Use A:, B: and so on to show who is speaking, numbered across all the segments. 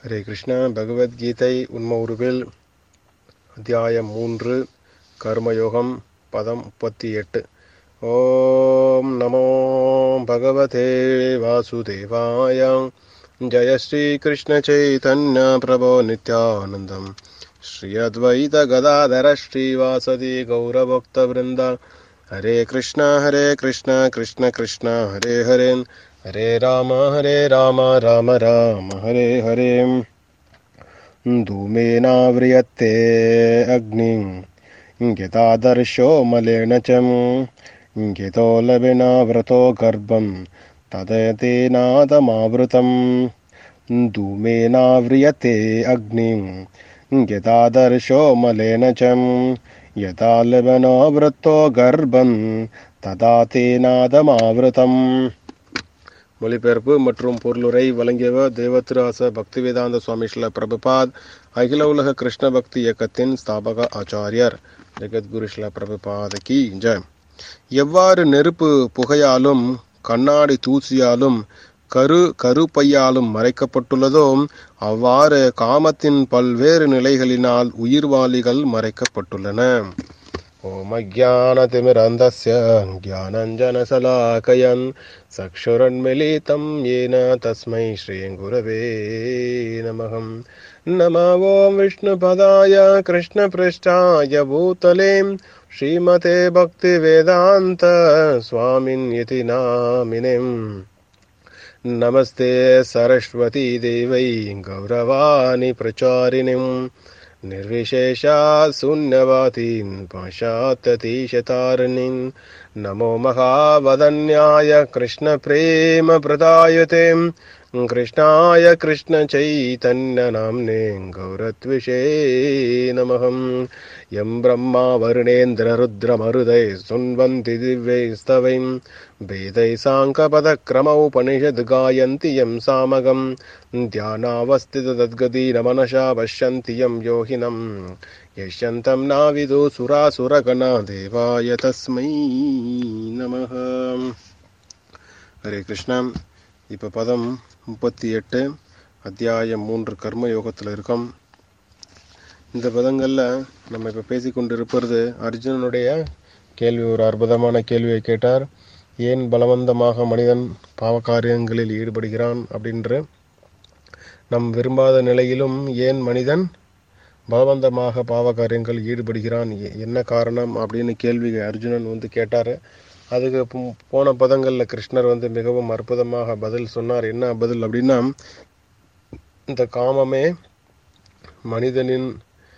A: ஹரே கிருஷ்ணா பகவத்கீதை உண்ம உருவில் அத்தியாயம் மூன்று கர்மயோகம் பதம் முப்பத்தி எட்டு ஓம் நமோ பகவதே வாசுதேவாய ஜய ஸ்ரீ கிருஷ்ண சைதன்ய பிரபோ நித்யானந்தம் ஸ்ரீ அத்வைத கதாதர ஸ்ரீவாசதி கௌரபக்த விருந்த ஹரே கிருஷ்ண ஹரே கிருஷ்ண கிருஷ்ண கிருஷ்ண ஹரே ஹரே हरे राम हरे राम राम राम हरे हरे धूमेनाव्रियते अग्निं यथादर्शो मलेन च यतो लविनाव्रतो गर्भं तदयतेनादमावृतं धूमेनाव्रियते अग्निं यथादर्शो मलेन च यथा लवनावृतो गर्भं तदा तेनादमावृतम् மொழிபெயர்ப்பு மற்றும் பொருளுரை வழங்கியவர் தேவத்திராச பக்திவேதாந்த சுவாமி ஸ்ல பிரபுபாத் அகில உலக கிருஷ்ண பக்தி இயக்கத்தின் ஸ்தாபக ஆச்சாரியர் ஜெகத்குரு ஸ்ல பிரபுபாத கி ஜெய் எவ்வாறு நெருப்பு புகையாலும் கண்ணாடி தூசியாலும் கரு கருப்பையாலும் மறைக்கப்பட்டுள்ளதோ அவ்வாறு காமத்தின் பல்வேறு நிலைகளினால் உயிர்வாளிகள் மறைக்கப்பட்டுள்ளன ओमज्ञानतिमिरन्धस्य ज्ञानञ्जनशलाकयन् चक्षुरन्मिलितं येन तस्मै श्रीगुरवे नमः नमो ॐ विष्णुपदाय कृष्णपृष्ठाय भूतले श्रीमते भक्तिवेदान्त स्वामिन्यति नामिनिम् नमस्ते सरस्वती देवै गौरवाणि प्रचारिणीम् निर्विशेषा शून्यवातीन् पाशात्यतीशतारिणीन् नमो महावदन्याय कृष्णप्रेमप्रदायते कृष्णाय कृष्णचैतन्यनाम्ने गौरत्विषे नमः यं ब्रह्मा वरुणेन्द्ररुद्रमरुदै शृण्वन्ति दिव्यैस्तवैं वेदै साङ्कपदक्रमौपनिषद् गायन्ति यं सामगं ध्यानावस्थितद्गतीनमनशा पश्यन्ति यं योहिनं यश्यन्तं नाविदु सुरासुरगणा देवाय तस्मै நமः ஹரே கிருஷ்ணா இப்போ பதம் முப்பத்தி எட்டு அத்தியாயம் மூன்று கர்ம யோகத்தில் இருக்கோம் இந்த பதங்களில் நம்ம இப்போ பேசிக்கொண்டிருப்பது அர்ஜுனனுடைய கேள்வி ஒரு அற்புதமான கேள்வியை கேட்டார் ஏன் பலவந்தமாக மனிதன் பாவகாரியங்களில் ஈடுபடுகிறான் அப்படின்ற நம் விரும்பாத நிலையிலும் ஏன் மனிதன் பலவந்தமாக பாவகாரியங்கள் ஈடுபடுகிறான் என்ன காரணம் அப்படின்னு கேள்வி அர்ஜுனன் வந்து கேட்டார் அதுக்கு போன பதங்களில் கிருஷ்ணர் வந்து மிகவும் அற்புதமாக பதில் சொன்னார் என்ன பதில் அப்படின்னா இந்த காமமே மனிதனின்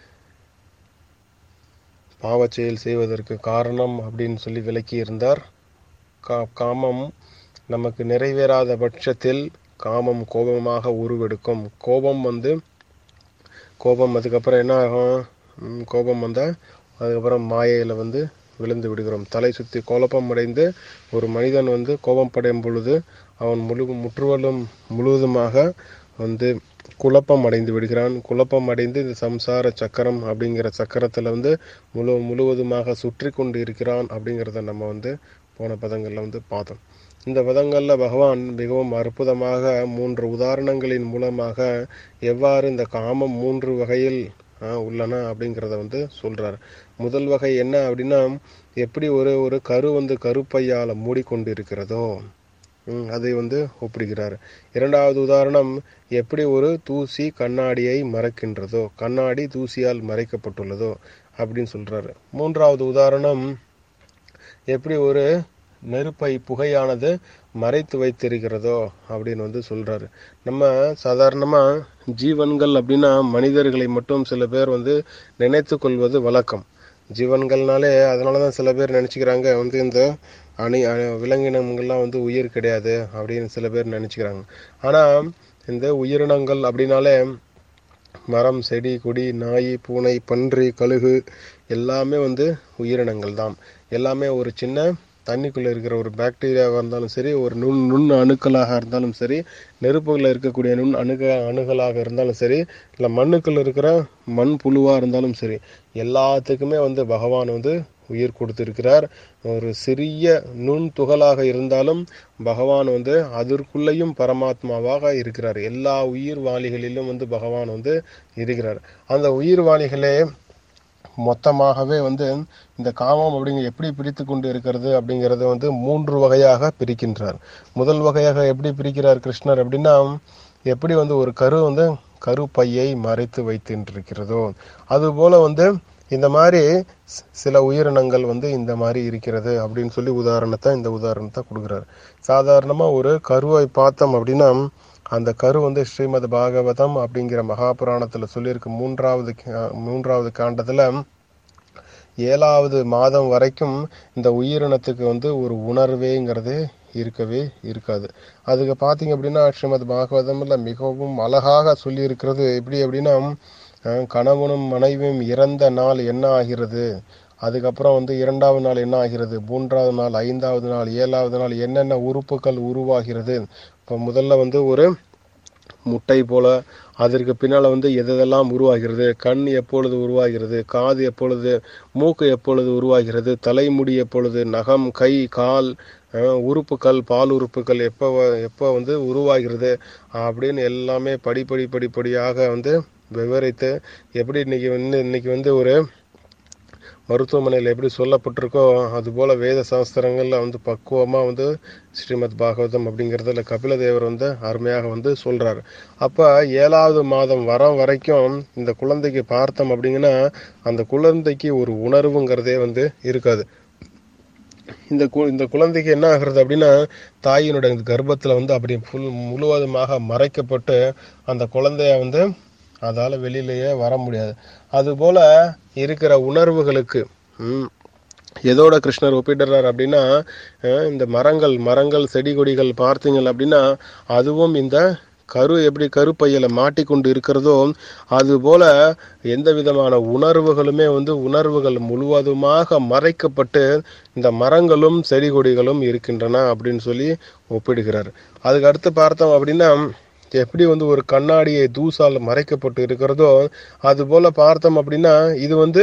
A: பாவச் செயல் செய்வதற்கு காரணம் அப்படின்னு சொல்லி விளக்கி இருந்தார் கா காமம் நமக்கு நிறைவேறாத பட்சத்தில் காமம் கோபமாக உருவெடுக்கும் கோபம் வந்து கோபம் அதுக்கப்புறம் என்ன ஆகும் கோபம் வந்தால் அதுக்கப்புறம் மாயையில் வந்து விழுந்து விடுகிறோம் தலை சுற்றி குழப்பம் அடைந்து ஒரு மனிதன் வந்து கோபம் படையும் பொழுது அவன் முழு முற்றுவலும் முழுவதுமாக வந்து குழப்பம் அடைந்து விடுகிறான் குழப்பம் அடைந்து இந்த சம்சார சக்கரம் அப்படிங்கிற சக்கரத்தில் வந்து முழு முழுவதுமாக சுற்றி கொண்டு இருக்கிறான் அப்படிங்கிறத நம்ம வந்து போன பதங்களில் வந்து பார்த்தோம் இந்த பதங்களில் பகவான் மிகவும் அற்புதமாக மூன்று உதாரணங்களின் மூலமாக எவ்வாறு இந்த காமம் மூன்று வகையில் உள்ளன அப்படிங்கிறத வந்து சொல்றார் முதல் வகை என்ன அப்படின்னா எப்படி ஒரு ஒரு கரு வந்து கருப்பையால் மூடிக்கொண்டு இருக்கிறதோ அதை வந்து ஒப்பிடுகிறார் இரண்டாவது உதாரணம் எப்படி ஒரு தூசி கண்ணாடியை மறைக்கின்றதோ கண்ணாடி தூசியால் மறைக்கப்பட்டுள்ளதோ அப்படின்னு சொல்றாரு மூன்றாவது உதாரணம் எப்படி ஒரு நெருப்பை புகையானது மறைத்து வைத்திருக்கிறதோ அப்படின்னு வந்து சொல்றாரு நம்ம சாதாரணமா ஜீவன்கள் அப்படின்னா மனிதர்களை மட்டும் சில பேர் வந்து நினைத்து கொள்வது வழக்கம் ஜீவன்கள்னாலே அதனால தான் சில பேர் நினச்சிக்கிறாங்க வந்து இந்த அணி விலங்கினங்கள்லாம் வந்து உயிர் கிடையாது அப்படின்னு சில பேர் நினச்சிக்கிறாங்க ஆனால் இந்த உயிரினங்கள் அப்படின்னாலே மரம் செடி கொடி நாய் பூனை பன்றி கழுகு எல்லாமே வந்து உயிரினங்கள் தான் எல்லாமே ஒரு சின்ன தண்ணிக்குள்ளே இருக்கிற ஒரு பாக்டீரியாவாக இருந்தாலும் சரி ஒரு நுண் நுண் அணுக்களாக இருந்தாலும் சரி நெருப்புகளில் இருக்கக்கூடிய நுண் அணுக அணுகளாக இருந்தாலும் சரி இல்லை மண்ணுக்குள்ள இருக்கிற மண் புழுவாக இருந்தாலும் சரி எல்லாத்துக்குமே வந்து பகவான் வந்து உயிர் கொடுத்திருக்கிறார் ஒரு சிறிய நுண் துகளாக இருந்தாலும் பகவான் வந்து அதற்குள்ளேயும் பரமாத்மாவாக இருக்கிறார் எல்லா உயிர் வாளிகளிலும் வந்து பகவான் வந்து இருக்கிறார் அந்த உயிர் வாளிகளே மொத்தமாகவே வந்து இந்த காமம் அப்படிங்க எப்படி பிரித்து கொண்டு இருக்கிறது அப்படிங்கறது வந்து மூன்று வகையாக பிரிக்கின்றார் முதல் வகையாக எப்படி பிரிக்கிறார் கிருஷ்ணர் அப்படின்னா எப்படி வந்து ஒரு கரு வந்து கருப்பையை மறைத்து வைத்திருக்கிறதோ அதுபோல வந்து இந்த மாதிரி சி- சில உயிரினங்கள் வந்து இந்த மாதிரி இருக்கிறது அப்படின்னு சொல்லி உதாரணத்தை இந்த உதாரணத்தை கொடுக்குறாரு சாதாரணமா ஒரு கருவை பார்த்தோம் அப்படின்னா அந்த கரு வந்து ஸ்ரீமத் பாகவதம் அப்படிங்கிற மகாபுராணத்துல சொல்லியிருக்கு மூன்றாவது கா- மூன்றாவது காண்டத்துல ஏழாவது மாதம் வரைக்கும் இந்த உயிரினத்துக்கு வந்து ஒரு உணர்வேங்கிறது இருக்கவே இருக்காது அதுக்கு பார்த்தீங்க அப்படின்னா ஸ்ரீமத் பாகவதம்ல மிகவும் அழகாக சொல்லி இருக்கிறது எப்படி அப்படின்னா அஹ், கணவனும் மனைவியும் இறந்த நாள் என்ன ஆகிறது அதுக்கப்புறம் வந்து இரண்டாவது நாள் என்ன ஆகிறது மூன்றாவது நாள் ஐந்தாவது நாள் ஏழாவது நாள் என்னென்ன உறுப்புகள் உருவாகிறது இப்போ முதல்ல வந்து ஒரு முட்டை போல அதற்கு பின்னால வந்து எதெல்லாம் உருவாகிறது கண் எப்பொழுது உருவாகிறது காது எப்பொழுது மூக்கு எப்பொழுது உருவாகிறது தலைமுடி எப்பொழுது நகம் கை கால் அஹ், உறுப்புகள் பால் உறுப்புகள் எப்போ வ- எப்போ வந்து உருவாகிறது அப்படின்னு எல்லாமே படிப்படி படிப்படியாக வந்து விவரித்து எப்படி இன்னைக்கு வந்து இன்னைக்கு வந்து ஒரு மருத்துவமனையில் எப்படி சொல்லப்பட்டிருக்கோ அதுபோல வேத சாஸ்திரங்கள்ல வந்து பக்குவமா வந்து ஸ்ரீமத் பாகவதம் அப்படிங்கிறதுல கபிலதேவர் வந்து அருமையாக வந்து சொல்றாரு அப்ப ஏழாவது மாதம் வரம் வரைக்கும் இந்த குழந்தைக்கு பார்த்தோம் அப்படிங்கன்னா அந்த குழந்தைக்கு ஒரு உணர்வுங்கிறதே வந்து இருக்காது இந்த கு- இந்த குழந்தைக்கு என்ன ஆகுறது அப்படின்னா தாயினுடைய கர்ப்பத்துல வந்து அப்படி ஃபுல் முழுவதுமாக மறைக்கப்பட்டு அந்த குழந்தைய வந்து அதால வெளியிலேயே வர முடியாது அதுபோல இருக்கிற உணர்வுகளுக்கு ம், எதோட கிருஷ்ணர் ஒப்பிடுறார் அப்படின்னா அஹ், இந்த மரங்கள் மரங்கள் செடி கொடிகள் பார்த்தீங்கள் அப்படின்னா அதுவும் இந்த கரு எப்படி கருப்பையில மாட்டிக்கொண்டு இருக்கிறதோ அதுபோல எந்த விதமான உணர்வுகளுமே வந்து உணர்வுகள் முழுவதுமாக மறைக்கப்பட்டு இந்த மரங்களும் செடி கொடிகளும் இருக்கின்றன அப்படின்னு சொல்லி ஒப்பிடுகிறார் அதுக்கு அடுத்து பார்த்தோம் அப்படின்னா எப்படி வந்து ஒரு கண்ணாடியை தூசால் மறைக்கப்பட்டு இருக்கிறதோ அது போல பார்த்தோம் அப்படின்னா இது வந்து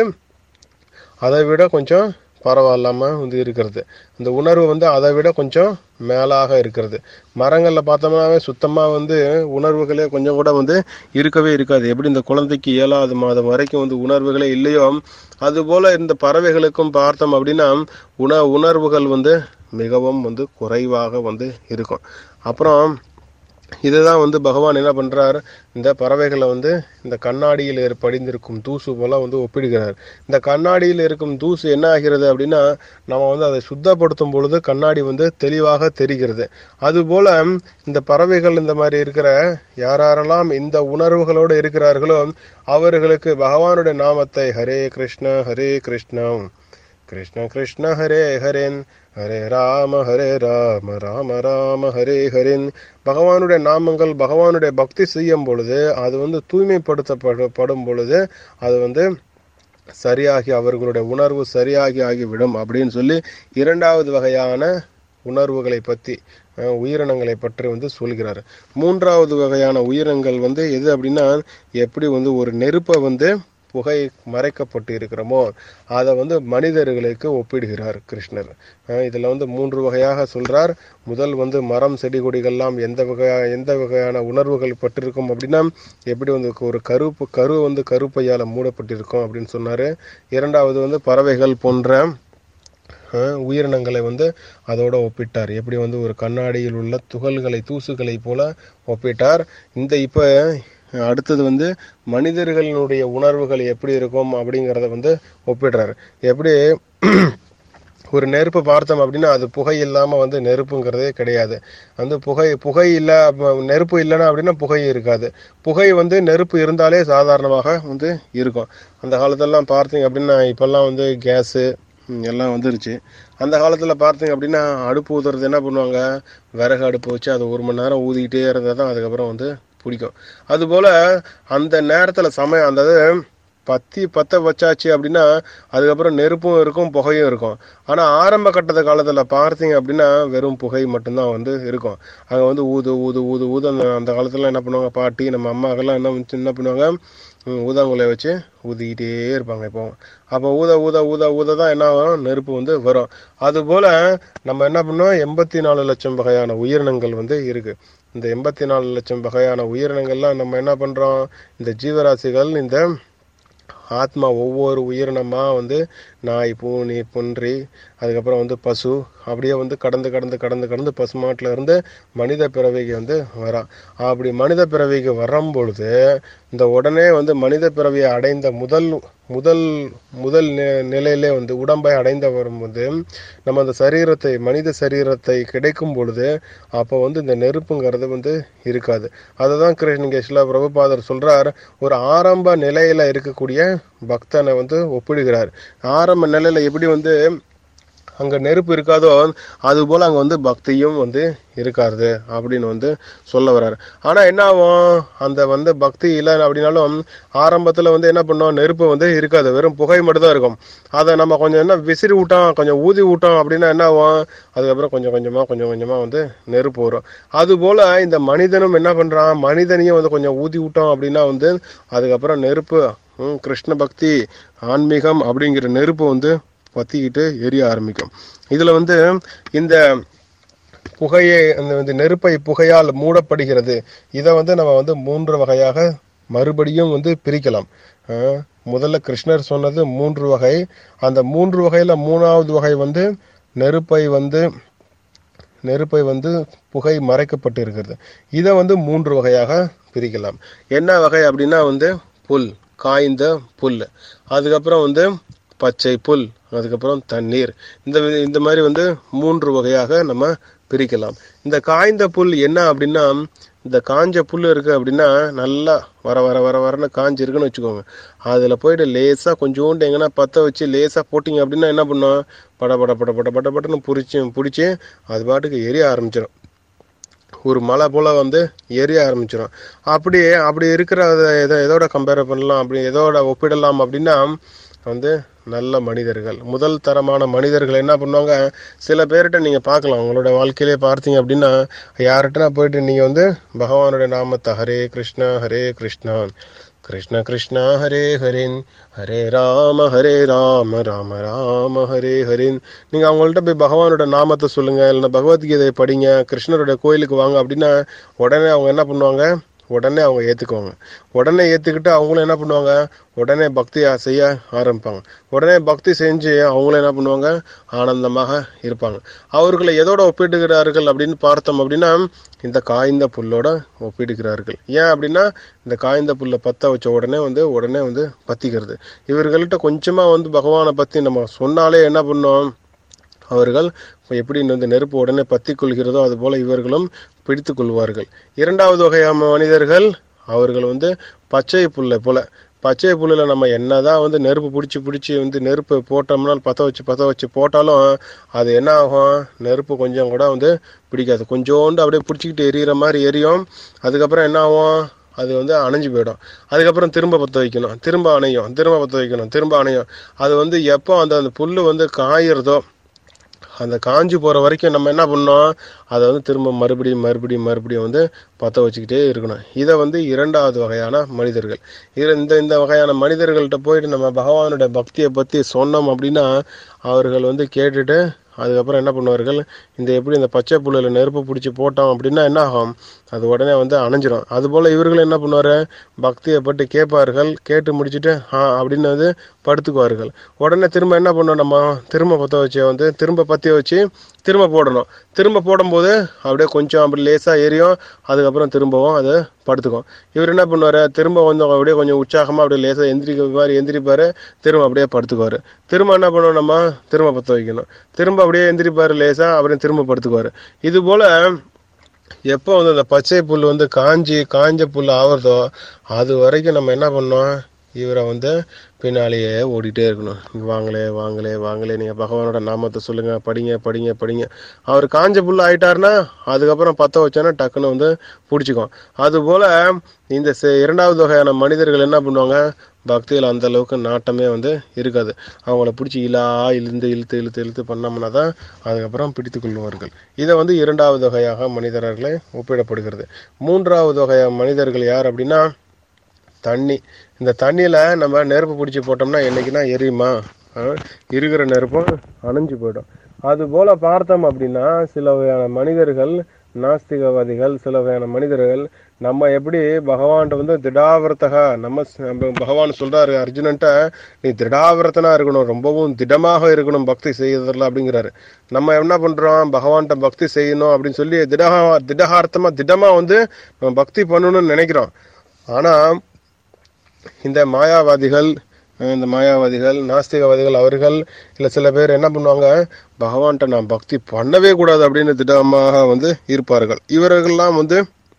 A: அதை விட கொஞ்சம் பரவாயில்லாம வந்து இருக்கிறது இந்த உணர்வு வந்து அதை விட கொஞ்சம் மேலாக இருக்கிறது மரங்கள்ல பார்த்தோம்னாவே சுத்தமா வந்து உணர்வுகளே கொஞ்சம் கூட வந்து இருக்கவே இருக்காது எப்படி இந்த குழந்தைக்கு ஏழாவது மாதம் வரைக்கும் வந்து உணர்வுகளே இல்லையோ அதுபோல இந்த பறவைகளுக்கும் பார்த்தோம் அப்படின்னா உண உணர்வுகள் வந்து மிகவும் வந்து குறைவாக வந்து இருக்கும் அப்புறம் இதுதான் வந்து பகவான் என்ன பண்றார் இந்த பறவைகளை வந்து இந்த கண்ணாடியில் ஏற் படிந்திருக்கும் தூசு போல வந்து ஒப்பிடுகிறார் இந்த கண்ணாடியில் இருக்கும் தூசு என்ன ஆகிறது அப்படின்னா நம்ம வந்து அதை சுத்தப்படுத்தும் பொழுது கண்ணாடி வந்து தெளிவாக தெரிகிறது அதுபோல இந்த பறவைகள் இந்த மாதிரி இருக்கிற யாரெல்லாம் இந்த உணர்வுகளோடு இருக்கிறார்களோ அவர்களுக்கு பகவானுடைய நாமத்தை ஹரே கிருஷ்ண ஹரே கிருஷ்ணா கிருஷ்ண கிருஷ்ண ஹரே ஹரேன் ஹரே ராம ஹரே ராம ராம ராம ஹரே ஹரேன் பகவானுடைய நாமங்கள் பகவானுடைய பக்தி செய்யும் பொழுது அது வந்து தூய்மைப்படுத்தப்படும் பொழுது அது வந்து சரியாகி அவர்களுடைய உணர்வு சரியாகி ஆகிவிடும் அப்படின்னு சொல்லி இரண்டாவது வகையான உணர்வுகளை பற்றி அஹ், உயிரினங்களை பற்றி வந்து சொல்கிறார் மூன்றாவது வகையான உயிரினங்கள் வந்து எது அப்படின்னா எப்படி வந்து ஒரு நெருப்பை வந்து புகை மறைக்கப்பட்டு இருக்கிறோமோ அதை வந்து மனிதர்களுக்கு ஒப்பிடுகிறார் கிருஷ்ணர் அஹ் இதுல வந்து மூன்று வகையாக சொல்றார் முதல் வந்து மரம் செடி கொடிகள்லாம் எந்த வகை எந்த வகையான உணர்வுகள் பட்டிருக்கும் அப்படின்னா எப்படி வந்து ஒரு கருப்பு கரு வந்து கருப்பையால மூடப்பட்டிருக்கும் அப்படின்னு சொன்னாரு இரண்டாவது வந்து பறவைகள் போன்ற அஹ், உயிரினங்களை வந்து அதோட ஒப்பிட்டார் எப்படி வந்து ஒரு கண்ணாடியில் உள்ள துகள்களை தூசுகளை போல ஒப்பிட்டார் இந்த இப்ப அடுத்தது வந்து மனிதர்களினுடைய உணர்வுகள் எப்படி இருக்கும் அப்படிங்கிறத வந்து ஒப்பிடுறாரு எப்படி ஒரு நெருப்பு பார்த்தோம் அப்படின்னா அது புகை இல்லாம வந்து நெருப்புங்கிறதே கிடையாது வந்து புகை புகை இல்ல அப்ப நெருப்பு இல்லைன்னா அப்படின்னா புகை இருக்காது புகை வந்து நெருப்பு இருந்தாலே சாதாரணமாக வந்து இருக்கும் அந்த காலத்தெல்லாம் பார்த்தீங்க அப்படின்னா இப்பெல்லாம் வந்து கேஸு எல்லாம் வந்துருச்சு அந்த காலத்துல பார்த்தீங்க அப்படின்னா அடுப்பு ஊதுறது என்ன பண்ணுவாங்க விறகு அடுப்பு வச்சு அதை ஒரு மணி நேரம் ஊதிக்கிட்டே இருந்தால் தான் அதுக்கப்புறம் வந்து பிடிக்கும் அதுபோல அந்த நேரத்துல சமயம் அந்த இது பத்தி பத்த வச்சாச்சு அப்படின்னா அதுக்கப்புறம் நெருப்பும் இருக்கும் புகையும் இருக்கும் ஆனா ஆரம்ப கட்டத்த காலத்துல பார்த்தீங்க அப்படின்னா வெறும் புகை மட்டும்தான் வந்து இருக்கும் அங்க வந்து ஊது ஊது ஊது ஊது அந்த அந்த காலத்துல என்ன பண்ணுவாங்க பாட்டி நம்ம அம்மாக்கெல்லாம் என்ன வந்து என்ன பண்ணுவாங்க ம், ஊதாங்குலைய வச்சு ஊதிக்கிட்டே இருப்பாங்க இப்போ அப்போ ஊத ஊத ஊத ஊத தான் என்ன ஆகும் நெருப்பு வந்து வரும் அதுபோல நம்ம என்ன பண்ணோம் எண்பத்தி நாலு லட்சம் வகையான உயிரினங்கள் வந்து இருக்கு இந்த எண்பத்தி நாலு லட்சம் வகையான உயிரினங்கள்லாம் நம்ம என்ன பண்றோம் இந்த ஜீவராசிகள் இந்த ஆத்மா ஒவ்வொரு உயிரினமா வந்து நாய் பூனி புன்றி அதுக்கப்புறம் வந்து பசு அப்படியே வந்து கடந்து கடந்து கடந்து கடந்து பசுமாட்டில் இருந்து மனித பிறவிக்கு வந்து வரான் அப்படி மனித பிறவிக்கு வரும் பொழுது இந்த உடனே வந்து மனித பிறவியை அடைந்த முதல் முதல் முதல் நி- நிலையிலே வந்து உடம்பை அடைந்த வரும்போது நம்ம அந்த சரீரத்தை மனித சரீரத்தை கிடைக்கும் பொழுது அப்போ வந்து இந்த நெருப்புங்கிறது வந்து இருக்காது அதுதான் கிருஷ்ண சில பிரபுபாதர் சொல்றார் ஒரு ஆரம்ப நிலையில இருக்கக்கூடிய பக்தனை வந்து ஒப்பிடுகிறார் ஆரம்ப நிலையில எப்படி வந்து அங்க நெருப்பு இருக்காதோ அது போல அங்க வந்து பக்தியும் வந்து இருக்காது அப்படின்னு வந்து சொல்ல வர்றாரு ஆனா என்ன ஆகும் அந்த வந்து பக்தி இல்லை அப்படின்னாலும் ஆரம்பத்துல வந்து என்ன பண்ணோம் நெருப்பு வந்து இருக்காது வெறும் புகை மட்டும் தான் இருக்கும் அதை நம்ம கொஞ்சம் என்ன விசிறி விட்டோம் கொஞ்சம் ஊதி விட்டோம் அப்படின்னா என்ன ஆகும் அதுக்கப்புறம் கொஞ்சம் கொஞ்சமா கொஞ்சம் கொஞ்சமா வந்து நெருப்பு வரும் அது போல இந்த மனிதனும் என்ன பண்றான் மனிதனையும் வந்து கொஞ்சம் ஊதி விட்டோம் அப்படின்னா வந்து அதுக்கப்புறம் நெருப்பு ம், கிருஷ்ண பக்தி ஆன்மீகம் அப்படிங்கிற நெருப்பு வந்து பத்திக்கிட்டு எரிய ஆரம்பிக்கும் இதுல வந்து இந்த புகையை அந்த வந்து நெருப்பை புகையால் மூடப்படுகிறது இதை வந்து நம்ம வந்து மூன்று வகையாக மறுபடியும் வந்து பிரிக்கலாம் அஹ், முதல்ல கிருஷ்ணர் சொன்னது மூன்று வகை அந்த மூன்று வகையில மூணாவது வகை வந்து நெருப்பை வந்து நெருப்பை வந்து புகை மறைக்கப்பட்டு இருக்கிறது இதை வந்து மூன்று வகையாக பிரிக்கலாம் என்ன வகை அப்படின்னா வந்து புல் காய்ந்த புல் அதுக்கப்புறம் வந்து பச்சை புல் அதுக்கப்புறம் தண்ணீர் இந்த வி- இந்த மாதிரி வந்து மூன்று வகையாக நம்ம பிரிக்கலாம் இந்த காய்ந்த புல் என்ன அப்படின்னா இந்த காஞ்ச புல் இருக்கு அப்படின்னா நல்லா வர வர வர வரன்னு காஞ்சி இருக்குன்னு வச்சுக்கோங்க அதில் போயிட்டு லேசாக கொஞ்சோண்டு எங்கன்னா பற்ற வச்சு லேசாக போட்டிங்க அப்படின்னா என்ன பண்ணும் பட பட பட பட பட படன்னு பிடிச்சி பிடிச்சி அது பாட்டுக்கு எரிய ஆரம்பிச்சிடும் ஒரு மலை போல வந்து எரிய ஆரம்பிச்சிடும் அப்படி அப்படி இருக்கிற அதை- எதை எதோட கம்பேர் பண்ணலாம் அப்படி எதோட ஒப்பிடலாம் அப்படின்னா வந்து நல்ல மனிதர்கள் முதல் தரமான மனிதர்கள் என்ன பண்ணுவாங்க சில பேர்கிட்ட நீங்க பார்க்கலாம் உங்களோட வாழ்க்கையிலே பார்த்தீங்க அப்படின்னா யார்கிட்டனா போயிட்டு நீங்க வந்து பகவானுடைய நாமத்தை ஹரே கிருஷ்ணா ஹரே கிருஷ்ணா கிருஷ்ண கிருஷ்ணா ஹரே ஹரின் ஹரே ராம ஹரே ராம ராம ராம ஹரே ஹரின் நீங்க அவங்கள்ட்ட போய் பகவானோட நாமத்தை சொல்லுங்க இல்லைன்னா பகவத்கீதையை படிங்க கிருஷ்ணருடைய கோயிலுக்கு வாங்க அப்படின்னா உடனே அவங்க என்ன பண்ணுவாங்க உடனே அவங்க ஏத்துக்குவாங்க உடனே ஏத்துக்கிட்டு அவங்களும் என்ன பண்ணுவாங்க உடனே பக்தி செய்ய ஆரம்பிப்பாங்க உடனே பக்தி செஞ்சு அவங்களும் என்ன பண்ணுவாங்க ஆனந்தமாக இருப்பாங்க அவர்களை எதோட ஒப்பிடுகிறார்கள் அப்படின்னு பார்த்தோம் அப்படின்னா இந்த காய்ந்த புல்லோட ஒப்பிடுகிறார்கள் ஏன் அப்படின்னா இந்த காய்ந்த புல்லை பத்த வச்ச உடனே வந்து உடனே வந்து பத்திக்கிறது இவர்கள்ட்ட கொஞ்சமா வந்து பகவானை பத்தி நம்ம சொன்னாலே என்ன பண்ணோம் அவர்கள் எப்படி வந்து நெருப்பு உடனே பத்திக் கொள்கிறதோ அதுபோல இவர்களும் பிடித்துக் கொள்வார்கள் இரண்டாவது வகையான மனிதர்கள் அவர்கள் வந்து பச்சை புல்லை போல பச்சை புல்லில் நம்ம என்னதான் வந்து நெருப்பு பிடிச்சி பிடிச்சி வந்து நெருப்பு போட்டோம்னா பற்ற வச்சு பற்ற வச்சு போட்டாலும் அது என்ன ஆகும் நெருப்பு கொஞ்சம் கூட வந்து பிடிக்காது கொஞ்சோண்டு அப்படியே பிடிச்சிக்கிட்டு எரியிற மாதிரி எரியும் அதுக்கப்புறம் என்ன ஆகும் அது வந்து அணைஞ்சு போயிடும் அதுக்கப்புறம் திரும்ப பற்ற வைக்கணும் திரும்ப அணையும் திரும்ப பற்ற வைக்கணும் திரும்ப அணையும் அது வந்து எப்போ அந்த அந்த புல் வந்து காயிறதோ அந்த காஞ்சி போகிற வரைக்கும் நம்ம என்ன பண்ணோம் அதை வந்து திரும்ப மறுபடியும் மறுபடியும் மறுபடியும் வந்து பற்ற வச்சுக்கிட்டே இருக்கணும் இதை வந்து இரண்டாவது வகையான மனிதர்கள் இது இந்த இந்த வகையான மனிதர்கள்ட்ட போயிட்டு நம்ம பகவானுடைய பக்தியை பற்றி சொன்னோம் அப்படின்னா அவர்கள் வந்து கேட்டுட்டு அதுக்கப்புறம் என்ன பண்ணுவார்கள் இந்த எப்படி இந்த பச்சை புல்லில் நெருப்பு பிடிச்சி போட்டோம் அப்படின்னா என்ன ஆகும் அது உடனே வந்து அணைஞ்சிரும் அதுபோல் இவர்கள் என்ன பண்ணுவார் பக்தியை பற்றி கேட்பார்கள் கேட்டு முடிச்சுட்டு ஆ அப்படின்னு வந்து படுத்துக்குவார்கள் உடனே திரும்ப என்ன பண்ணோம் நம்ம திரும்ப பற்ற வச்சு வந்து திரும்ப பற்றி வச்சு திரும்ப போடணும் திரும்ப போடும்போது அப்படியே கொஞ்சம் அப்படி லேசாக எரியும் அதுக்கப்புறம் திரும்பவும் அது படுத்துக்கும் இவர் என்ன பண்ணுவார் திரும்ப வந்து அப்படியே கொஞ்சம் உற்சாகமாக அப்படியே லேசாக எந்திரிக்க மாதிரி எந்திரிப்பார் திரும்ப அப்படியே படுத்துக்குவார் திரும்ப என்ன பண்ணுவோம் நம்ம திரும்ப பற்ற வைக்கணும் திரும்ப அப்படியே எந்திரிப்பார் லேசாக அப்படியே திரும்ப படுத்துக்குவார் இது போல் எப்போ வந்து அந்த பச்சை புல் வந்து காஞ்சி காஞ்ச புல் ஆவறதோ அது வரைக்கும் நம்ம என்ன பண்ணோம் இவரை வந்து பின்னாலேயே ஓடிட்டே இருக்கணும் இங்க வாங்களே வாங்களே வாங்களே நீங்கள் பகவானோட நாமத்தை சொல்லுங்க படிங்க படிங்க படிங்க அவர் காஞ்ச புல் ஆயிட்டாருன்னா அதுக்கப்புறம் பற்ற வச்சோன்னா டக்குன்னு வந்து பிடிச்சிக்கும் அதுபோல் இந்த செ- இரண்டாவது வகையான மனிதர்கள் என்ன பண்ணுவாங்க பக்தியில் அந்த அளவுக்கு நாட்டமே வந்து இருக்காது அவங்கள பிடிச்சி இலா இழுந்து இழுத்து இழுத்து இழுத்து பண்ணோம்னா தான் அதுக்கப்புறம் பிடித்து கொள்வார்கள் இதை வந்து இரண்டாவது வகையாக மனிதர்களை ஒப்பிடப்படுகிறது மூன்றாவது வகை மனிதர்கள் யார் அப்படின்னா தண்ணி இந்த தண்ணியில் நம்ம நெருப்பு பிடிச்சி போட்டோம்னா என்னைக்குன்னா எரியுமா ஆ, இருக்கிற நெருப்பும் அணைஞ்சு போயிடும் அது போல பார்த்தோம் அப்படின்னா சில வகையான மனிதர்கள் நாஸ்திகவாதிகள் சில வகையான மனிதர்கள் நம்ம எப்படி பகவான்கிட்ட வந்து திடாவிரத்தகா நம்ம ச- நம்ம பகவான் சொல்றாரு அர்ஜுனன்ட்ட நீ திடாவிரத்தனா இருக்கணும் ரொம்பவும் திடமாக இருக்கணும் பக்தி செய்யறதுல அப்படிங்கிறாரு நம்ம என்ன பண்றோம் பகவான்கிட்ட பக்தி செய்யணும் அப்படின்னு சொல்லி திடகா திடகார்த்தமா திடமா வந்து நம்ம பக்தி பண்ணணும்னு நினைக்கிறோம் ஆனா இந்த மாயாவாதிகள் அஹ் இந்த மாயாவாதிகள் நாஸ்திகவாதிகள் அவர்கள் இல்லை சில பேர் என்ன பண்ணுவாங்க பகவான்கிட்ட நான் பக்தி பண்ணவே கூடாது அப்படின்னு திடமாக வந்து இருப்பார்கள் இவர்கள்லாம் வந்து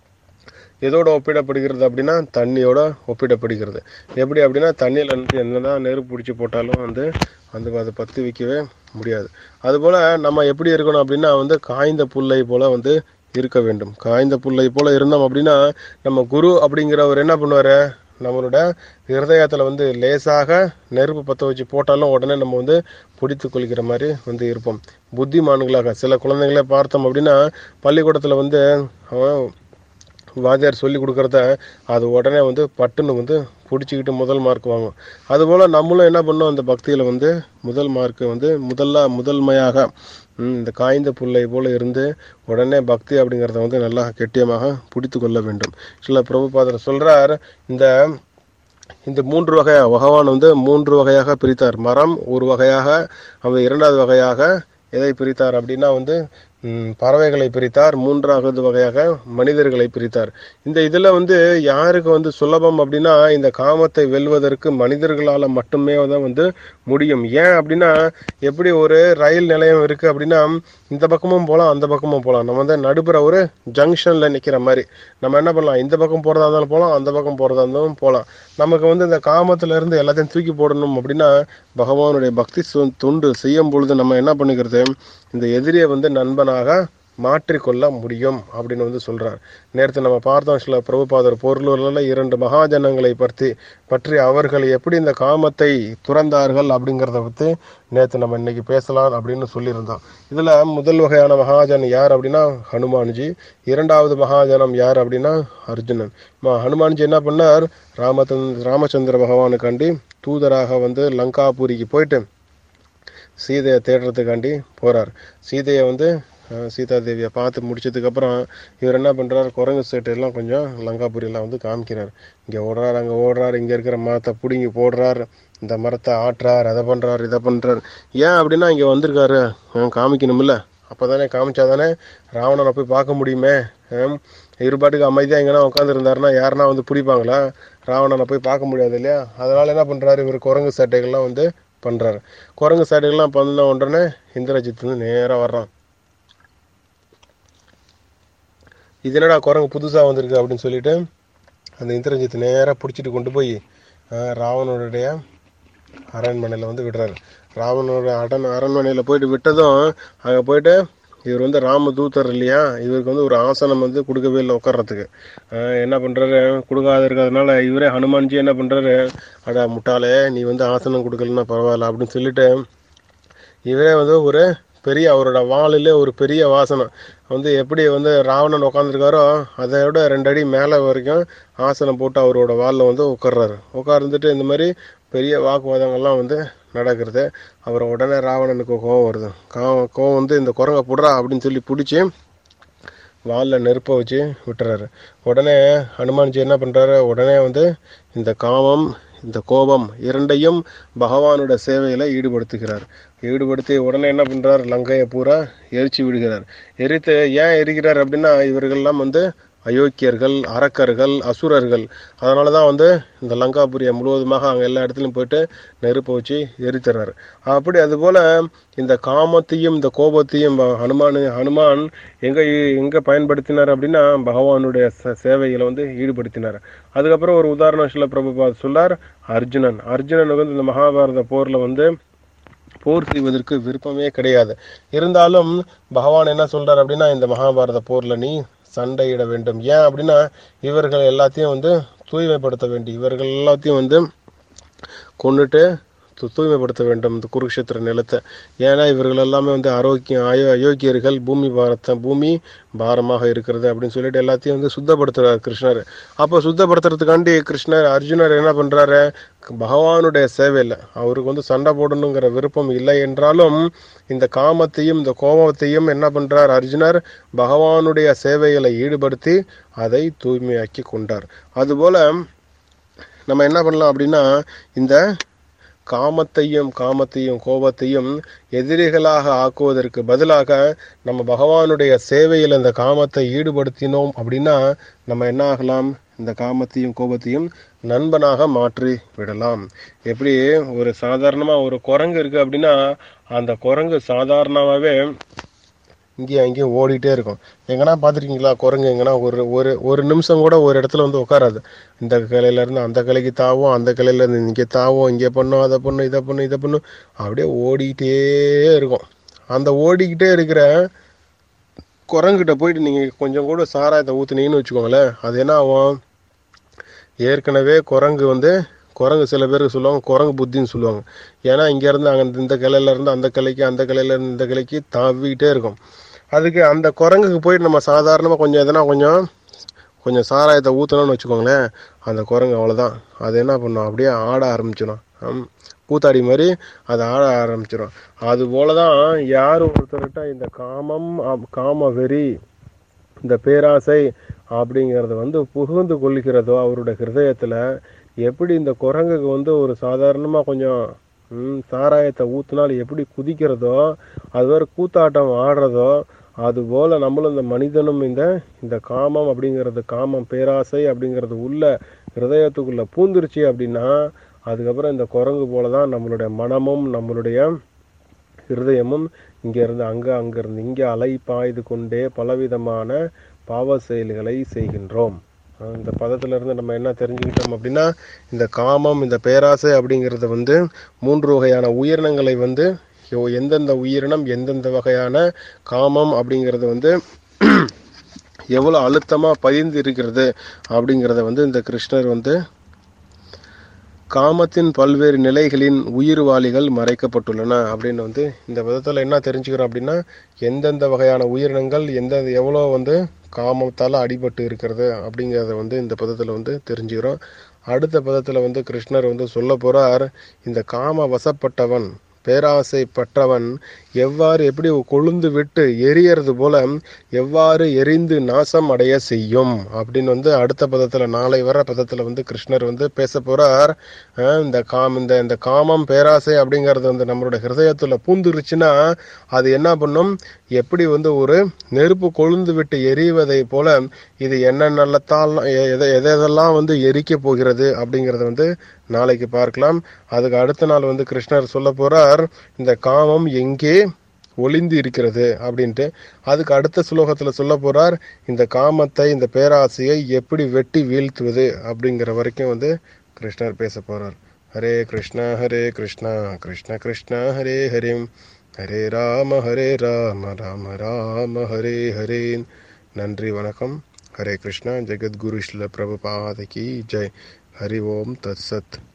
A: எதோட ஒப்பிடப்படுகிறது அப்படின்னா தண்ணியோட ஒப்பிடப்படுகிறது எப்படி அப்படின்னா தண்ணியில் வந்து என்னதான் நெருப்பு பிடிச்சி போட்டாலும் வந்து அந்த அதை பற்றி வைக்கவே முடியாது அதுபோல் நம்ம எப்படி இருக்கணும் அப்படின்னா வந்து காய்ந்த புல்லை போல வந்து இருக்க வேண்டும் காய்ந்த புல்லை போல இருந்தோம் அப்படின்னா நம்ம குரு அப்படிங்கிறவர் என்ன பண்ணுவார் நம்மளோட இருதயத்தில் வந்து லேசாக நெருப்பு பற்ற வச்சு போட்டாலும் உடனே நம்ம வந்து பிடித்து கொள்கிற மாதிரி வந்து இருப்போம் புத்திமான்களாக சில குழந்தைங்களே பார்த்தோம் அப்படின்னா பள்ளிக்கூடத்தில் வந்து அவன் வாத்தியார் சொல்லி கொடுக்குறத அது உடனே வந்து பட்டுன்னு வந்து பிடிச்சிக்கிட்டு முதல் மார்க் வாங்கும் அதுபோல் நம்மளும் என்ன பண்ணோம் அந்த பக்தியில் வந்து முதல் மார்க்கு வந்து முதல்ல முதன்மையாக ம், இந்த காய்ந்த புல்லை போல இருந்து உடனே பக்தி அப்படிங்கிறத வந்து நல்லா கெட்டியமாக பிடித்து கொள்ள வேண்டும் சில பிரபுபாதர் சொல்றார் இந்த இந்த மூன்று வகை பகவான் வந்து மூன்று வகையாக பிரித்தார் மரம் ஒரு வகையாக அவர் இரண்டாவது வகையாக எதை பிரித்தார் அப்படின்னா வந்து ம், பறவைகளை பிரித்தார் மூன்றாவது வகையாக மனிதர்களை பிரித்தார் இந்த இதுல வந்து யாருக்கு வந்து சுலபம் அப்படின்னா இந்த காமத்தை வெல்வதற்கு மனிதர்களால மட்டுமே தான் வந்து முடியும் ஏன் அப்படின்னா எப்படி ஒரு ரயில் நிலையம் இருக்கு அப்படின்னா இந்த பக்கமும் போகலாம் அந்த பக்கமும் போகலாம் நம்ம வந்து நடுப்புற ஒரு ஜங்ஷன்ல நிக்கிற மாதிரி நம்ம என்ன பண்ணலாம் இந்த பக்கம் போறதா இருந்தாலும் போகலாம் அந்த பக்கம் போறதா இருந்தாலும் போகலாம் நமக்கு வந்து இந்த காமத்துல இருந்து எல்லாத்தையும் தூக்கி போடணும் அப்படின்னா பகவானுடைய பக்தி சு- தொண்டு செய்யும் பொழுது நம்ம என்ன பண்ணிக்கிறது இந்த எதிரியை வந்து நண்பனாக மாற்றிக்கொள்ள முடியும் அப்படின்னு வந்து சொல்றார் நேற்று நம்ம பார்த்தோம் சில பிரபுபாதர் பொருளூரில் இரண்டு மகாஜனங்களை பற்றி பற்றி அவர்கள் எப்படி இந்த காமத்தை துறந்தார்கள் அப்படிங்கிறத பற்றி நேற்று நம்ம இன்னைக்கு பேசலாம் அப்படின்னு சொல்லியிருந்தோம் இதுல முதல் வகையான மகாஜன் யார் அப்படின்னா ஹனுமான்ஜி இரண்டாவது மகாஜனம் யார் அப்படின்னா அர்ஜுனன் ம- ஹனுமான்ஜி என்ன பண்ணார் ராமச்சந்திர ராமச்சந்திர பகவானுக்காண்டி தூதராக வந்து லங்காபுரிக்கு போயிட்டு சீதையை தேடுறதுக்காண்டி போறார் சீதையை வந்து அஹ், சீதா தேவியை பார்த்து முடிச்சதுக்கப்புறம் இவர் என்ன பண்றார் குரங்கு செட்டு எல்லாம் கொஞ்சம் லங்காபுரியெல்லாம் வந்து காமிக்கிறார் இங்கே ஓடுறார் அங்கே ஓடுறார் இங்கே இருக்கிற மரத்தை பிடுங்கி போடுறார் இந்த மரத்தை ஆட்டுறார் அதை பண்றார் இதை பண்றார் ஏன் அப்படின்னா இங்கே வந்திருக்காரு அஹ், காமிக்கணுமில்ல அப்போதானே காமிச்சாதானே ராவணனை போய் பார்க்க முடியுமே ஹம், இரு பாட்டுக்கு அமைதியாக எங்கன்னா உட்காந்துருந்தாருன்னா யாருன்னா வந்து பிடிப்பாங்களா ராவணனை போய் பார்க்க முடியாது இல்லையா அதனால என்ன பண்றாரு இவர் குரங்கு சேட்டைகள்லாம் வந்து பண்றாரு குரங்கு சேட்டைகள்லாம் பண்ண உடனே இந்திரஜித் வந்து நேரா வர்றான் இது என்னடா குரங்கு புதுசா வந்திருக்கு அப்படின்னு சொல்லிட்டு அந்த இந்திரஜித் நேரா பிடிச்சிட்டு கொண்டு போய் அஹ், ராவணனுடைய அரண்மனையில் வந்து விடுறாரு ராவணனோட அடன் அரண்மனையில் போயிட்டு விட்டதும் அங்கே போயிட்டு இவர் வந்து ராமதூதர் இல்லையா இவருக்கு வந்து ஒரு ஆசனம் வந்து கொடுக்கவே இல்லை உட்கார்றதுக்கு அஹ் என்ன பண்ணுறாரு கொடுக்காத இருக்கிறதுனால இவரே ஹனுமான்ஜி என்ன பண்ணுறாரு அடா முட்டாளே நீ வந்து ஆசனம் கொடுக்கலன்னா பரவாயில்ல அப்படின்னு சொல்லிட்டு இவரே வந்து ஒரு பெரிய அவரோட வாளிலே ஒரு பெரிய வாசனம் வந்து எப்படி வந்து ராவணன் உட்காந்துருக்காரோ அதை விட ரெண்டு அடி மேலே வரைக்கும் ஆசனம் போட்டு அவரோட வாலில் வந்து உட்கார்றாரு உட்கார்ந்துட்டு இந்த மாதிரி பெரிய வாக்குவாதங்கள்லாம் வந்து நடக்கிறது அவர் உடனே ராவணனுக்கு கோவம் வருது கா- கோவம் வந்து இந்த குரங்க புடுறா அப்படின்னு சொல்லி பிடிச்சி வாலில் நெருப்பை வச்சு விட்டுறாரு உடனே ஹனுமான்ஜி என்ன பண்ணுறாரு உடனே வந்து இந்த காமம் இந்த கோபம் இரண்டையும் பகவானோட சேவையில் ஈடுபடுத்துகிறார் ஈடுபடுத்தி உடனே என்ன பண்ணுறார் லங்கையை பூரா எரிச்சு விடுகிறார் எரித்து ஏன் எரிக்கிறார் அப்படின்னா இவர்கள்லாம் வந்து அயோக்கியர்கள் அரக்கர்கள் அசுரர்கள் அதனால தான் வந்து இந்த லங்காபுரியை முழுவதுமாக அங்கே எல்லா இடத்துலையும் போயிட்டு நெருப்பை வச்சு எரித்துறாரு அப்படி அதுபோல் இந்த காமத்தையும் இந்த கோபத்தையும் ப- ஹனுமான் ஹனுமான் எங்கே எங்கே பயன்படுத்தினார் அப்படின்னா பகவானுடைய ச- சேவையில் வந்து ஈடுபடுத்தினார் அதுக்கப்புறம் ஒரு உதாரணம் சில பிரபுபாத் சொல்லார் அர்ஜுனன் அர்ஜுனனுக்கு வந்து இந்த மகாபாரத போரில் வந்து போர் செய்வதற்கு விருப்பமே கிடையாது இருந்தாலும் பகவான் என்ன சொல்றார் அப்படின்னா இந்த மகாபாரத போர்ல நீ சண்டையிட வேண்டும் ஏன் அப்படின்னா இவர்கள் எல்லாத்தையும் வந்து தூய்மைப்படுத்த வேண்டி இவர்கள் எல்லாத்தையும் வந்து கொண்டுட்டு து- தூய்மைப்படுத்த வேண்டும் இந்த குருக்ஷேத்திர நிலத்தை ஏன்னா இவர்கள் எல்லாமே வந்து ஆரோக்கியம் அயோ அயோக்கியர்கள் பூமி பாரத்தை பூமி பாரமாக இருக்கிறது அப்படின்னு சொல்லிட்டு எல்லாத்தையும் வந்து சுத்தப்படுத்துறார் கிருஷ்ணர் அப்போ சுத்தப்படுத்துறதுக்காண்டி கிருஷ்ணர் அர்ஜுனர் என்ன பண்றாரு பகவானுடைய சேவையில் அவருக்கு வந்து சண்டை போடணுங்கிற விருப்பம் இல்லை என்றாலும் இந்த காமத்தையும் இந்த கோபத்தையும் என்ன பண்றார் அர்ஜுனர் பகவானுடைய சேவைகளை ஈடுபடுத்தி அதை தூய்மையாக்கி கொண்டார் அதுபோல நம்ம என்ன பண்ணலாம் அப்படின்னா இந்த காமத்தையும் காமத்தையும் கோபத்தையும் எதிரிகளாக ஆக்குவதற்கு பதிலாக நம்ம பகவானுடைய சேவையில் இந்த காமத்தை ஈடுபடுத்தினோம் அப்படின்னா நம்ம என்ன ஆகலாம் இந்த காமத்தையும் கோபத்தையும் நண்பனாக மாற்றி விடலாம் எப்படி ஒரு சாதாரணமா ஒரு குரங்கு இருக்கு அப்படின்னா அந்த குரங்கு சாதாரணமாகவே இங்கேயும் அங்கேயும் ஓடிட்டே இருக்கும் எங்கன்னா பார்த்துருக்கீங்களா குரங்கு எங்கன்னா ஒரு ஒரு ஒரு நிமிஷம் கூட ஒரு இடத்துல வந்து உட்காராது இந்த கிளையில இருந்து அந்த கிளைக்கு தாவும் அந்த கிளையில இருந்து இங்கே தாவும் இங்கே பண்ணும் அதை பண்ணும் இதை பண்ணும் இதை பண்ணும் அப்படியே ஓடிக்கிட்டே இருக்கும் அந்த ஓடிக்கிட்டே இருக்கிற குரங்கிட்ட போயிட்டு நீங்கள் கொஞ்சம் கூட சாராயத்தை ஊற்றுனீங்கன்னு வச்சுக்கோங்களேன் அது என்ன ஆகும் ஏற்கனவே குரங்கு வந்து குரங்கு சில பேருக்கு சொல்லுவாங்க குரங்கு புத்தின்னு சொல்லுவாங்க ஏன்னா இங்கேருந்து அங்கே இந்த கிளையில இருந்து அந்த கிளைக்கு அந்த கிளையில இருந்து இந்த கிளைக்கு தாவிக்கிட்டே இருக்கும் அதுக்கு அந்த குரங்குக்கு போயிட்டு நம்ம சாதாரணமாக கொஞ்சம் எதனா கொஞ்சம் கொஞ்சம் சாராயத்தை ஊற்றணும்னு வச்சுக்கோங்களேன் அந்த குரங்கு அவ்வளோதான் அது என்ன பண்ணும் அப்படியே ஆட ஆரம்பிச்சிடும் ஹம், கூத்தாடி மாதிரி அது ஆட ஆரம்பிச்சிடும் அது போல தான் யார் ஒருத்தர்கிட்ட இந்த காமம் அப்- காம வெறி இந்த பேராசை அப்படிங்கிறது வந்து புகுந்து கொள்கிறதோ அவருடைய ஹிருதயத்தில் எப்படி இந்த குரங்குக்கு வந்து ஒரு சாதாரணமாக கொஞ்சம் ம், சாராயத்தை ஊற்றினால் எப்படி குதிக்கிறதோ அது வேறு கூத்தாட்டம் ஆடுறதோ அதுபோல் நம்மளும் இந்த மனிதனும் இந்த இந்த காமம் அப்படிங்கிறது காமம் பேராசை அப்படிங்கிறது உள்ள ஹிருதயத்துக்குள்ள பூந்துருச்சு அப்படின்னா அதுக்கப்புறம் இந்த குரங்கு போல தான் நம்மளுடைய மனமும் நம்மளுடைய இருதயமும் இங்கிருந்து அங்கே அங்கிருந்து இங்கே அலை பாய்து கொண்டே பலவிதமான பாவ செயல்களை செய்கின்றோம் அஹ் இந்த பதத்துல இருந்து நம்ம என்ன தெரிஞ்சுக்கிட்டோம் அப்படின்னா இந்த காமம் இந்த பேராசை அப்படிங்கிறது வந்து மூன்று வகையான உயிரினங்களை வந்து எவ்- எந்தெந்த உயிரினம் எந்தெந்த வகையான காமம் அப்படிங்கிறது வந்து எவ்வளோ அழுத்தமாக பதிந்து இருக்கிறது அப்படிங்கிறத வந்து இந்த கிருஷ்ணர் வந்து காமத்தின் பல்வேறு நிலைகளின் உயிர்வாளிகள் மறைக்கப்பட்டுள்ளன அப்படின்னு வந்து இந்த விதத்தில் என்ன தெரிஞ்சுக்கிறோம் அப்படின்னா எந்தெந்த வகையான உயிரினங்கள் எந்த எவ்வளோ வந்து காமத்தால் அடிபட்டு இருக்கிறது அப்படிங்கிறத வந்து இந்த பதத்தில் வந்து தெரிஞ்சுக்கிறோம் அடுத்த பதத்தில் வந்து கிருஷ்ணர் வந்து சொல்ல போகிறார் இந்த காம வசப்பட்டவன் பேராசைப்பட்டவன் எவ்வாறு எப்படி கொழுந்து விட்டு எரியறது போல எவ்வாறு எரிந்து நாசம் அடைய செய்யும் அப்படின்னு வந்து அடுத்த பதத்துல நாளை வர பதத்துல வந்து கிருஷ்ணர் வந்து பேச போறார் அஹ் இந்த காம் இந்த இந்த காமம் பேராசை அப்படிங்கிறது வந்து நம்மளோட ஹிருதயத்துல பூந்துருச்சுன்னா அது என்ன பண்ணும் எப்படி வந்து ஒரு நெருப்பு கொழுந்து விட்டு எரிவதை போல இது என்னென்னத்தால் எதை எதெல்லாம் வந்து எரிக்க போகிறது அப்படிங்கிறத வந்து நாளைக்கு பார்க்கலாம் அதுக்கு அடுத்த நாள் வந்து கிருஷ்ணர் சொல்ல போறார் இந்த காமம் எங்கே ஒளிந்து இருக்கிறது அப்படின்ட்டு அதுக்கு அடுத்த ஸ்லோகத்துல சொல்ல போறார் இந்த காமத்தை இந்த பேராசையை எப்படி வெட்டி வீழ்த்துவது அப்படிங்கிற வரைக்கும் வந்து கிருஷ்ணர் பேச போறார் ஹரே கிருஷ்ணா ஹரே கிருஷ்ணா கிருஷ்ண கிருஷ்ணா ஹரே ஹரிம் ஹரே ராம ஹரே ராம ராம ராம ஹரே ஹரே நன்றி வணக்கம் ஹரே கிருஷ்ணா ஜெகத்குரு ஸ்ல பிரபுபாத கி ஜெய் ஹரி ஓம் தத் சத்